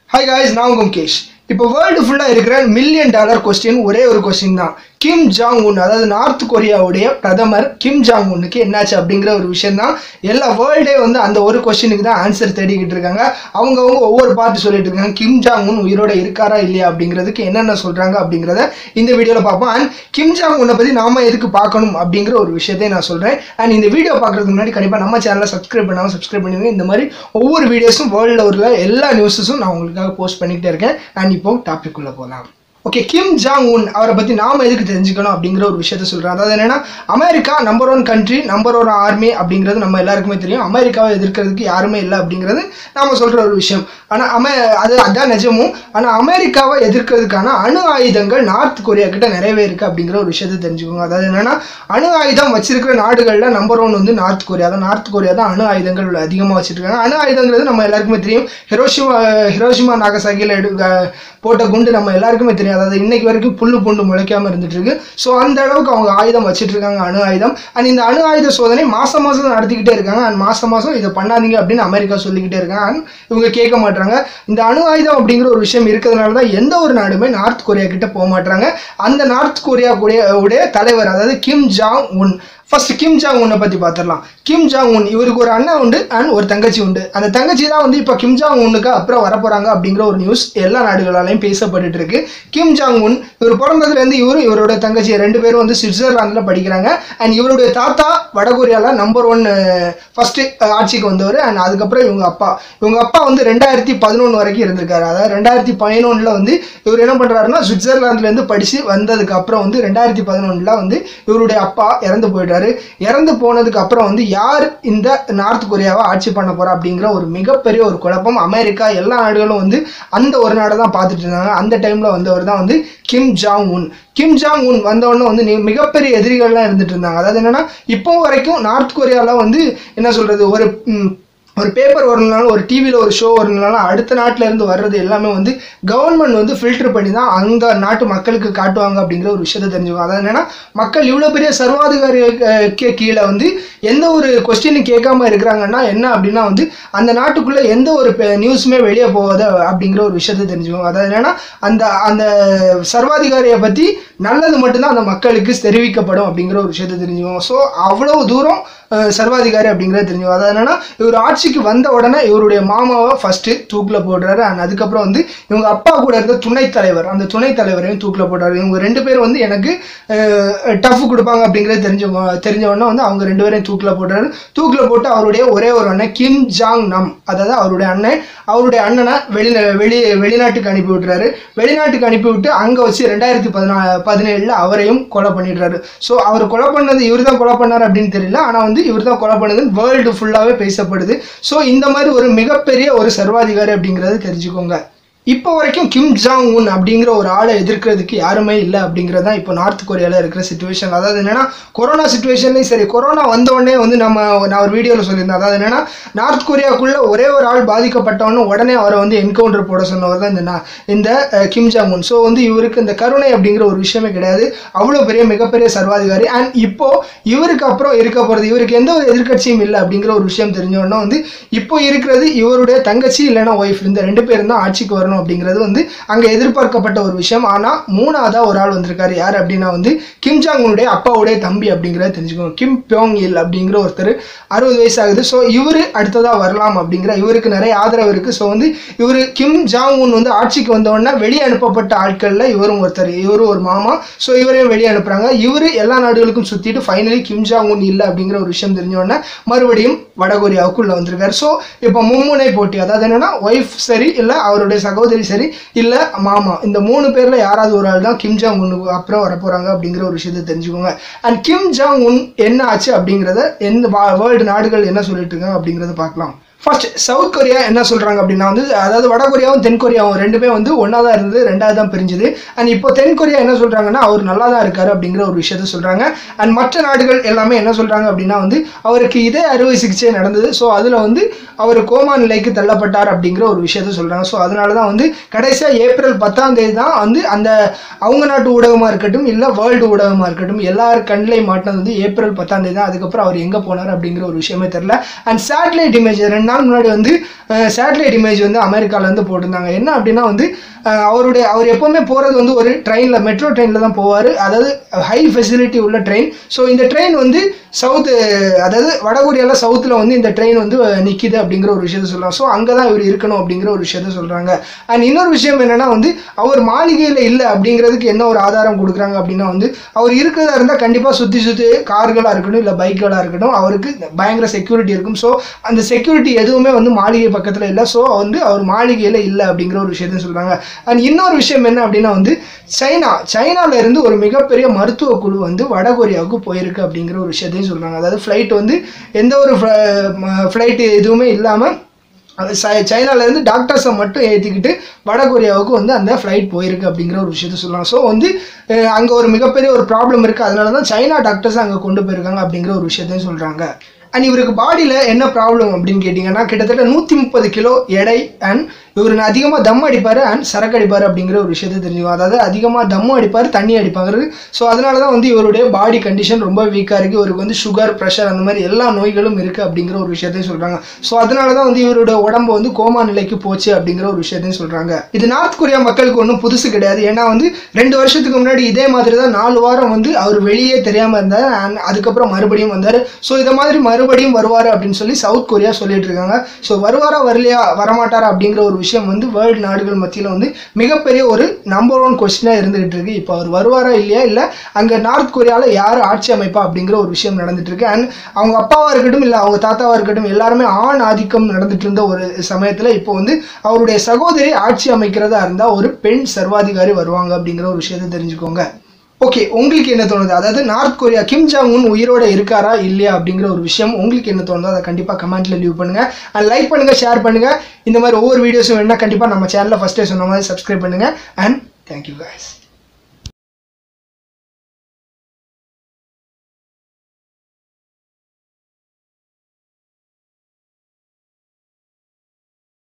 hi guys நான் உங்க முகேஷ் இப்போ வேர்ல்டு ஃபுல்லாக இருக்கிற மில்லியன் டாலர் கொஸ்டின் ஒரே ஒரு கொஸ்டின் தான் கிம் ஜாங் உன் அதாவது நார்த் கொரியாவுடைய பிரதமர் கிம் ஜாங் உன்னுக்கு என்னாச்சு அப்படிங்கிற ஒரு விஷயம் தான் எல்லா வேர்ல்டே வந்து அந்த ஒரு கொஸ்டினுக்கு தான் ஆன்சர் தேடிக்கிட்டு இருக்காங்க அவங்கவுங்க ஒவ்வொரு பார்த்து சொல்லிட்டு இருக்காங்க கிம் ஜாங் உன் உயிரோட இருக்காரா இல்லையா அப்படிங்கிறதுக்கு என்னென்ன சொல்கிறாங்க அப்படிங்கிறத இந்த வீடியோவில் பார்ப்போம் அண்ட் கிம் ஜாங் உன்னை பற்றி நாம எதுக்கு பார்க்கணும் அப்படிங்கிற ஒரு விஷயத்தையும் நான் சொல்கிறேன் அண்ட் இந்த வீடியோ பார்க்குறதுக்கு முன்னாடி கண்டிப்பாக நம்ம சேனலை சப்ஸ்கிரைப் பண்ணாமல் சப்ஸ்கிரைப் பண்ணுங்க இந்த மாதிரி ஒவ்வொரு வீடியோஸும் வேர்ல்டில் உள்ள எல்லா நியூஸஸும் நான் உங்களுக்காக போஸ்ட் பண்ணிக்கிட்டே இருக்கேன் அண்ட் இப்போ டாபிக் உள்ள போகலாம் ஓகே கிம் ஜாங் உன் அவரை பற்றி நாம எதுக்கு தெரிஞ்சுக்கணும் அப்படிங்கிற ஒரு விஷயத்த சொல்கிறேன் அதாவது என்னன்னா America number one country number one army அப்படிங்கிறது நம்ம எல்லாருக்குமே தெரியும் அமெரிக்காவை எதிர்க்கிறதுக்கு யாருமே இல்லை அப்படிங்கிறது நாம சொல்கிற ஒரு விஷயம் ஆனால் அமெ அது அதான் நிஜமும் ஆனால் அமெரிக்காவை எதிர்க்கிறதுக்கான அணு ஆயுதங்கள் நார்த் கொரியா கிட்ட நிறையவே இருக்குது அப்படிங்கிற ஒரு விஷயத்த தெரிஞ்சுக்கோங்க அதாவது என்னன்னா அணு ஆயுதம் வச்சிருக்கிற நாடுகளில் நம்பர் ஒன் வந்து நார்த் கொரியா தான் நார்த் கொரியா தான் அணு ஆயுதங்கள் அதிகமாக வச்சிருக்காங்க அணு ஆயுதங்கிறது நம்ம எல்லாருக்குமே தெரியும் ஹிரோஷிமா ஹிரோஷிமா நாகசாகியில் எடு அஹ் போட்ட குண்டு நம்ம எல்லாருக்குமே தெரியும் அதாவது இன்னைக்கு வரைக்கும் புல்லு பூண்டு முளைக்காம இருந்துட்டு இருக்கு ஸோ அந்த அளவுக்கு அவங்க ஆயுதம் வச்சிட்டு இருக்காங்க அணு ஆயுதம் அண்ட் இந்த அணு ஆயுத சோதனை மாசம் மாசம் நடத்திக்கிட்டே இருக்காங்க அண்ட் மாசம் மாசம் இதை பண்ணாதீங்க அப்படின்னு அமெரிக்கா சொல்லிக்கிட்டே இருக்காங்க அண்ட் இவங்க கேட்க மாட்டாங்க இந்த அணு ஆயுதம் அப்படிங்கிற ஒரு விஷயம் இருக்கிறதுனால தான் எந்த ஒரு நாடுமே நார்த் கொரியா கிட்ட போக மாட்டாங்க அந்த நார்த் கொரியா கூடிய உடைய தலைவர் அதாவது Kim Jong Un first Kim Jong உன்னை பற்றி பார்த்துடலாம் கிம் ஜாங் உன் இவருக்கு ஒரு அண்ணன் உண்டு அண்ட் ஒரு தங்கச்சி உண்டு அந்த தங்கச்சி தான் வந்து இப்போ கிம் ஜாங் உன்னுக்கு அப்புறம் வரப்போகிறாங்க அப்படிங்கிற ஒரு நியூஸ் எல்லா நாடுகளாலையும் பேசப்பட்டுட்டு இருக்கு கிம் ஜாங் உன் இவர் பிறந்ததுலேருந்து இவரும் இவரோட தங்கச்சி ரெண்டு பேரும் வந்து சுவிட்சர்லாந்தில் படிக்கிறாங்க அண்ட் இவருடைய தாத்தா வடகொரியாவில் நம்பர் ஒன் ஃபர்ஸ்ட் ஆட்சிக்கு வந்தவர் அண்ட் அதுக்கப்புறம் இவங்க அப்பா இவங்க அப்பா வந்து ரெண்டாயிரத்தி பதினொன்று வரைக்கும் இருந்திருக்காரு அதாவது ரெண்டாயிரத்தி பதினொன்றில் வந்து இவர் என்ன பண்ணுறாருன்னா சுவிட்சர்லாந்துலேருந்து படித்து வந்ததுக்கு அப்புறம் வந்து ரெண்டாயிரத்தி பதினொன்றில் வந்து இவருடைய அப்பா இறந்து போயிட்டாரு இறந்து போனதுக்கு அப்புறம் வந்து யார் இந்த நார்த் கொரியாவை ஆட்சி பண்ண போறா அப்படிங்கிற ஒரு மிகப்பெரிய ஒரு குழப்பம் அமெரிக்கா எல்லா நாடுகளும் வந்து அந்த ஒரு நாடை தான் பார்த்துட்டு இருந்தாங்க அந்த டைம்ல வந்தவர் தான் வந்து கிம் ஜாங் உன் கிம் ஜாங் உன் வந்தவொடனே வந்து நி- மிகப்பெரிய எதிரிகள்லாம் இருந்துட்டு இருந்தாங்க அதாவது என்னன்னா இப்போ வரைக்கும் நார்த் கொரியாவில் வந்து என்ன சொல்றது ஒரு ம், ஒரு பேப்பர் வரணுனாலும் ஒரு டிவியில் ஒரு ஷோ வரணுனாலும் அடுத்த நாட்டில் இருந்து வர்றது எல்லாமே வந்து கவர்மெண்ட் வந்து ஃபில்டர் பண்ணி தான் அந்த நாட்டு மக்களுக்கு காட்டுவாங்க அப்படிங்கிற ஒரு விஷயத்தை தெரிஞ்சுக்கணும் அதாவது என்னன்னா மக்கள் இவ்வளோ பெரிய சர்வாதிகாரிக்கு கீழே வந்து எந்த ஒரு கொஸ்டினும் கேட்காம இருக்கிறாங்கன்னா என்ன அப்படின்னா வந்து அந்த நாட்டுக்குள்ளே எந்த ஒரு நியூஸுமே வெளியே போகாது அப்படிங்கிற ஒரு விஷயத்தை தெரிஞ்சுக்கோங்க அதாவது என்னன்னா அந்த அந்த சர்வாதிகாரியை பற்றி நல்லது மட்டும்தான் அந்த மக்களுக்கு தெரிவிக்கப்படும் அப்படிங்கிற ஒரு விஷயத்தை தெரிஞ்சுக்கோங்க ஸோ அவ்வளவு தூரம் அஹ், சர்வாதிகாரி அப்படிங்கிறத தெரிஞ்சுக்கோங்க அதாவது என்னன்னா இவர் ஆட்சிக்கு வந்த உடனே இவருடைய மாமாவை ஃபர்ஸ்ட் தூக்கில் போடுறாரு அண்ட் அதுக்கப்புறம் வந்து இவங்க அப்பா கூட இருக்க துணைத் தலைவர் அந்த துணைத் தலைவரையும் தூக்கில் போடுறாரு இவங்க ரெண்டு பேரும் வந்து எனக்கு டஃப் கொடுப்பாங்க அப்படிங்கிறது தெரிஞ்சவங்க தெரிஞ்ச உடனே வந்து அவங்க ரெண்டு பேரையும் தூக்கில் போடுறாரு தூக்கில் போட்டு அவருடைய ஒரே ஒரு அண்ணன் கிம் ஜாங் நம் அதாவது அவருடைய அண்ணன் அவருடைய அண்ணனை வெளி வெளி வெளிநாட்டுக்கு அனுப்பி விட்டுறாரு வெளிநாட்டுக்கு அனுப்பி விட்டு அங்கே வச்சு ரெண்டாயிரத்தி பதினா பதினேழில் அவரையும் கொலை பண்ணிடுறாரு ஸோ அவர் கொலை பண்ணது இவர் தான் கொலை பண்ணார் அப்படின்னு தெரியல ஆனால் வந்து இவர் தான் கொலை பண்ணதுன்னு வேர்ல்டு ஃபுல்லாகவே பேசப்படுது ஸோ இந்த மாதிரி ஒரு மிகப்பெரிய ஒரு சர்வாதிகாரி அப்படிங்கிறது தெரிஞ்சுக்கோங்க இப்போ வரைக்கும் கிம் ஜாங் உன் அப்படிங்கிற ஒரு ஆளை எதிர்க்கிறதுக்கு யாருமே இல்லை அப்படிங்கிறது தான் இப்போ நார்த் கொரியாவில் இருக்கிற சுச்சுவேஷன் அதாவது என்னன்னா கொரோனா சுச்சுவேஷன்லையும் சரி கொரோனா வந்த உடனே வந்து நம்ம நான் ஒரு வீடியோவில் சொல்லியிருந்தேன் அதாவது என்னன்னா நார்த் கொரியாக்குள்ள ஒரே ஒரு ஆள் பாதிக்கப்பட்டவொன்னு உடனே அவரை வந்து என்கவுண்டர் போட சொன்னவர் தான் இந்த நா- இந்த அஹ், கிம் ஜாங் உன் ஸோ வந்து இவருக்கு இந்த கருணை அப்படிங்கிற ஒரு விஷயமே கிடையாது அவ்வளோ பெரிய மிகப்பெரிய சர்வாதிகாரி அண்ட் இப்போ இவருக்கு அப்புறம் இருக்க போகிறது இவருக்கு எந்த ஒரு எதிர்க்கட்சியும் இல்லை அப்படிங்கிற ஒரு விஷயம் தெரிஞ்ச உடனே வந்து இப்போ இருக்கிறது இவருடைய தங்கச்சி இல்லைன்னா ஒய்ஃப் இந்த ரெண்டு பேரும் தான் ஆட்சிக்கு வரணும் அப்படிங்கிறது வந்து அங்கே எதிர்பார்க்கப்பட்ட ஒரு விஷயம் ஆனால் மூணாவதா ஒரு ஆள் வந்திருக்காரு யார் அப்படின்னா வந்து கிம் ஜாங் உன்னுடைய அப்பாவுடைய தம்பி அப்படிங்கிறத தெரிஞ்சுக்கோங்க கிம் பியோங் இல் அப்படிங்கிற ஒருத்தர் அறுபது வயசு ஆகுது ஸோ இவர் அடுத்ததாக வரலாம் அப்படிங்கிற இவருக்கு நிறைய ஆதரவு இருக்குது ஸோ வந்து இவர் கிம் ஜாங் உன் வந்து ஆட்சிக்கு வந்த உடனே வெளியே அனுப்பப்பட்ட ஆட்களில் இவரும் ஒருத்தர் இவரும் ஒரு மாமா ஸோ இவரையும் வெளியே அனுப்புகிறாங்க இவர் எல்லா நாடுகளுக்கும் சுற்றிட்டு ஃபைனலி கிம் ஜாங் உன் இல்லை அப்படிங்கிற ஒரு விஷயம் தெரிஞ்ச உடனே மறுபடியும் வடகொரியாவுக்குள்ள வந்திருக்காரு ஸோ இப்போ மும்முனை போட்டி அதாவது என்னன்னா ஒய்ஃப் சரி இல்லை அவருடைய சகோதரி சரி இல்லை மாமா இந்த மூணு பேரில் யாராவது ஒரு ஆள் தான் கிம் ஜாங் உன்னுக்கு அப்புறம் வரப்போகிறாங்க அப்படிங்கிற ஒரு விஷயத்தை தெரிஞ்சுக்கோங்க அண்ட் கிம் ஜாங் உன் என்ன ஆச்சு அப்படிங்கிறத எந்த வேர்ல்டு நாடுகள் என்ன சொல்லிட்டு இருக்காங்க அப்படிங்கிறத பார்க்கலாம் ஃபர்ஸ்ட் சவுத் கொரியா என்ன சொல்கிறாங்க அப்படின்னா வந்து அதாவது வட கொரியாவும் தென் கொரியாவும் ரெண்டுமே வந்து ஒன்றா தான் இருந்தது ரெண்டாவது தான் பிரிஞ்சுது அண்ட் இப்போ தென் கொரியா என்ன சொல்கிறாங்கன்னா அவர் நல்லா தான் இருக்காரு அப்படிங்கிற ஒரு விஷயத்த சொல்கிறாங்க அண்ட் மற்ற நாடுகள் எல்லாமே என்ன சொல்கிறாங்க அப்படின்னா வந்து அவருக்கு இதே அறுவை சிகிச்சை நடந்தது ஸோ அதில் வந்து அவர் கோமா நிலைக்கு தள்ளப்பட்டார் அப்படிங்கிற ஒரு விஷயத்த சொல்கிறாங்க ஸோ அதனால தான் வந்து கடைசியாக ஏப்ரல் பத்தாம் தேதி தான் வந்து அந்த அவங்க நாட்டு ஊடகமாக இருக்கட்டும் இல்லை வேர்ல்டு ஊடகமாக இருக்கட்டும் எல்லார் கண்ணிலையும் மாட்டினது வந்து ஏப்ரல் பத்தாம் தேதி தான் அதுக்கப்புறம் அவர் எங்கே போனார் அப்படிங்கிற ஒரு விஷயமே தெரில அண்ட் சேட்டலைட் இமேஜ் ரெண்டு நாள் முன்னாடி வந்து சேட்டலைட் இமேஜ் வந்து அமெரிக்காலேருந்து போட்டிருந்தாங்க என்ன அப்படின்னா வந்து அஹ், அவருடைய அவர் எப்போவுமே போகிறது வந்து ஒரு ட்ரெயினில் மெட்ரோ ட்ரெயினில் தான் போவார் அதாவது ஹை ஃபெசிலிட்டி உள்ள ட்ரெயின் ஸோ இந்த ட்ரெயின் வந்து சவுத்து அதாவது வடகொரியாவில் சவுத்தில் வந்து இந்த ட்ரெயின் வந்து நிற்கிது அப்படிங்கிற ஒரு விஷயத்த சொல்கிறாங்க ஸோ அங்கே தான் இவர் இருக்கணும் அப்படிங்கிற ஒரு விஷயத்த சொல்கிறாங்க அண்ட் இன்னொரு விஷயம் என்னென்னா வந்து அவர் மாளிகையில் இல்லை அப்படிங்கிறதுக்கு என்ன ஒரு ஆதாரம் கொடுக்குறாங்க அப்படின்னா வந்து அவர் இருக்கிறதா இருந்தால் கண்டிப்பாக சுற்றி சுற்றி கார்களாக இருக்கட்டும் இல்லை பைக்குகளாக இருக்கட்டும் அவருக்கு பயங்கர செக்யூரிட்டி இருக்கும் ஸோ அந்த செக்யூரிட்டி எதுவுமே வந்து மாளிகை பக்கத்தில் இல்லை ஸோ வந்து அவர் மாளிகையில் இல்லை அப்படிங்கிற ஒரு விஷயத்த சொல்கிறாங்க அண்ட் இன்னொரு விஷயம் என்ன அப்படின்னா வந்து சைனா சைனால இருந்து ஒரு மிகப்பெரிய மருத்துவ குழு வந்து வடகொரியாவுக்கு போயிருக்கு அப்படிங்கிற ஒரு விஷயத்தையும் சொல்கிறாங்க அதாவது ஃப்ளைட் வந்து எந்த ஒரு ஃப்ளைட் எதுவுமே இல்லாமல் அது சை- சைனால இருந்து டாக்டர்ஸை மட்டும் ஏற்றிக்கிட்டு வடகொரியாவுக்கு வந்து அந்த ஃப்ளைட் போயிருக்கு அப்படிங்கிற ஒரு விஷயத்த சொல்லலாம் ஸோ வந்து அங்கே ஒரு மிகப்பெரிய ஒரு ப்ராப்ளம் இருக்குது அதனால தான் சைனா டாக்டர்ஸ் அங்கே கொண்டு போயிருக்காங்க அப்படிங்கிற ஒரு விஷயத்தையும் சொல்கிறாங்க அண்ட் இவருக்கு பாடியில் என்ன ப்ராப்ளம் அப்படின்னு கேட்டிங்கன்னா கிட்டத்தட்ட நூற்றி முப்பது கிலோ எடை அண்ட் இவர் அதிகமாக தம் அடிப்பார் அண்ட் சரக்கு அடிப்பார் அப்படிங்கிற ஒரு விஷயத்தை தெரிஞ்சுக்கும் அதாவது அதிகமாக தம்மும் அடிப்பார் தண்ணி அடிப்பாங்கிறது ஸோ அதனால தான் வந்து இவருடைய பாடி கண்டிஷன் ரொம்ப வீக்காக இருக்குது இவருக்கு வந்து சுகர் ப்ரெஷர் அந்த மாதிரி எல்லா நோய்களும் இருக்குது அப்படிங்கிற ஒரு விஷயத்தையும் சொல்கிறாங்க ஸோ அதனால தான் வந்து இவருடைய உடம்பு வந்து கோமா நிலைக்கு போச்சு அப்படிங்கிற ஒரு விஷயத்தையும் சொல்கிறாங்க இது நார்த் கொரியா மக்களுக்கு ஒன்றும் புதுசு கிடையாது ஏன்னா வந்து ரெண்டு வருஷத்துக்கு முன்னாடி இதே மாதிரி தான் நாலு வாரம் வந்து அவர் வெளியே தெரியாமல் இருந்தார் அண்ட் அதுக்கப்புறம் மறுபடியும் வந்தார் ஸோ இதை மாதிரி மறுபடியும் வருவார் அப்படின்னு சொல்லி சவுத் கொரியா சொல்லிட்டு இருக்காங்க ஸோ வருவாரா வரலையா வரமாட்டாரா அப்படிங்கிற ஒரு விஷயம் வந்து வேர்ல்டு நாடுகள் மத்தியில் வந்து மிகப்பெரிய ஒரு நம்பர் ஒன் கொஸ்டினாக இருந்துகிட்டு இருக்கு இப்போ அவர் வருவாரா இல்லையா இல்லை அங்கே நார்த் கொரியாவில் யார் ஆட்சி அமைப்பா அப்படிங்கிற ஒரு விஷயம் நடந்துட்டு இருக்கு அண்ட் அவங்க அப்பாவாக இருக்கட்டும் இல்லை அவங்க தாத்தாவாக இருக்கட்டும் எல்லாருமே ஆண் ஆதிக்கம் நடந்துட்டு இருந்த ஒரு சமயத்தில் இப்போ வந்து அவருடைய சகோதரி ஆட்சி அமைக்கிறதா இருந்தால் ஒரு பெண் சர்வாதிகாரி வருவாங்க அப்படிங்கிற ஒரு விஷயத்தை தெரிஞ்சுக்கோங்க ஓகே உங்களுக்கு என்ன தோணுது அதாவது நார்த் கொரியா கிம் ஜாங் உன் உயிரோட இருக்காரா இல்லையா அப்படிங்கிற ஒரு விஷயம் உங்களுக்கு என்ன தோணுதோ அதை கண்டிப்பாக கமெண்ட்ல லீவ் பண்ணுங்க அண்ட் லைக் பண்ணுங்க ஷேர் பண்ணுங்க இந்த மாதிரி ஒவ்வொரு வீடியோஸும் வேணா கண்டிப்பாக நம்ம சேனலில் ஃபஸ்ட்டே சொன்ன மாதிரி சப்ஸ்கிரைப் பண்ணுங்க அண்ட் தேங்க்யூ guys